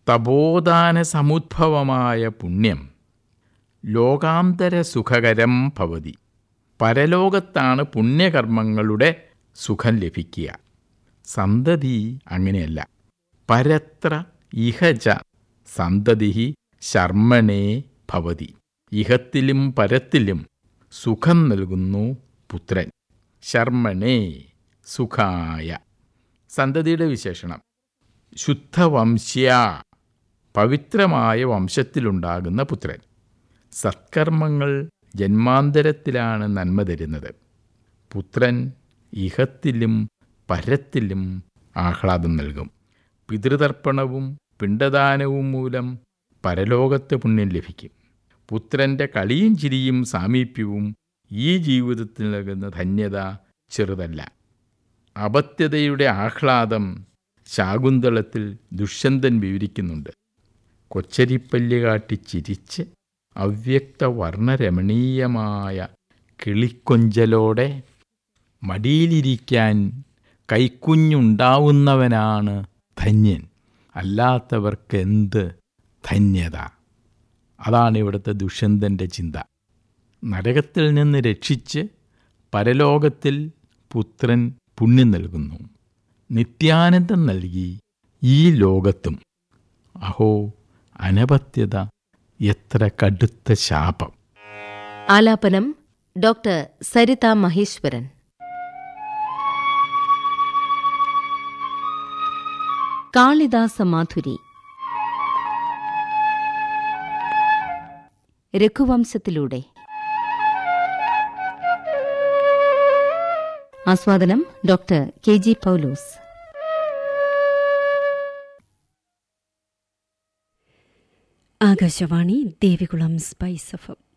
തപോദാന സമുദ്ഭവമായ പുണ്യം ലോകാന്തര സുഖകരം ഭവതി പരലോകത്താണ് പുണ്യകർമ്മങ്ങളുടെ സുഖം ലഭിക്കുക സന്തതി അങ്ങനെയല്ല പരത്ര ഇഹജ സന്തതി ശർമ്മണേ ഭവതി ഇഹത്തിലും പരത്തിലും സുഖം നൽകുന്നു പുത്രൻ ശർമ്മണേ സുഖായ സന്തതിയുടെ വിശേഷണം ശുദ്ധവംശ്യ പവിത്രമായ വംശത്തിലുണ്ടാകുന്ന പുത്രൻ സത്കർമ്മങ്ങൾ ജന്മാന്തരത്തിലാണ് നന്മ തരുന്നത് പുത്രൻ ഇഹത്തിലും പരത്തിലും ആഹ്ലാദം നൽകും പിതൃതർപ്പണവും പിണ്ടദാനവും മൂലം പരലോകത്ത് പുണ്യം ലഭിക്കും പുത്രൻ്റെ കളിയും ചിരിയും സാമീപ്യവും ഈ ജീവിതത്തിൽ നൽകുന്ന ധന്യത ചെറുതല്ല അപത്യതയുടെ ആഹ്ലാദം ശാകുന്തളത്തിൽ ദുഷ്യന്തൻ വിവരിക്കുന്നുണ്ട് കൊച്ചരിപ്പല്ല് കാട്ടി ചിരിച്ച് അവ്യക്ത വർണ്ണരമണീയമായ കിളിക്കൊഞ്ചലോടെ മടിയിലിരിക്കാൻ കൈക്കുഞ്ഞുണ്ടാവുന്നവനാണ് ധന്യൻ അല്ലാത്തവർക്കെന്ത് ധന്യത അതാണ് ഇവിടുത്തെ ദുഷ്യന്തൻ്റെ ചിന്ത നരകത്തിൽ നിന്ന് രക്ഷിച്ച് പരലോകത്തിൽ പുത്രൻ പുണ്യം നൽകുന്നു നിത്യാനന്ദം നൽകി ഈ ലോകത്തും അഹോ അനപത്യത എത്ര കടുത്ത ശാപം ആലാപനം ഡോക്ടർ സരിത മഹേശ്വരൻ കാളിദാസ മാധുരി രഘുവംശത്തിലൂടെ ആസ്വാദനം doctor K G Paulose Akashvani Devikulam spice F M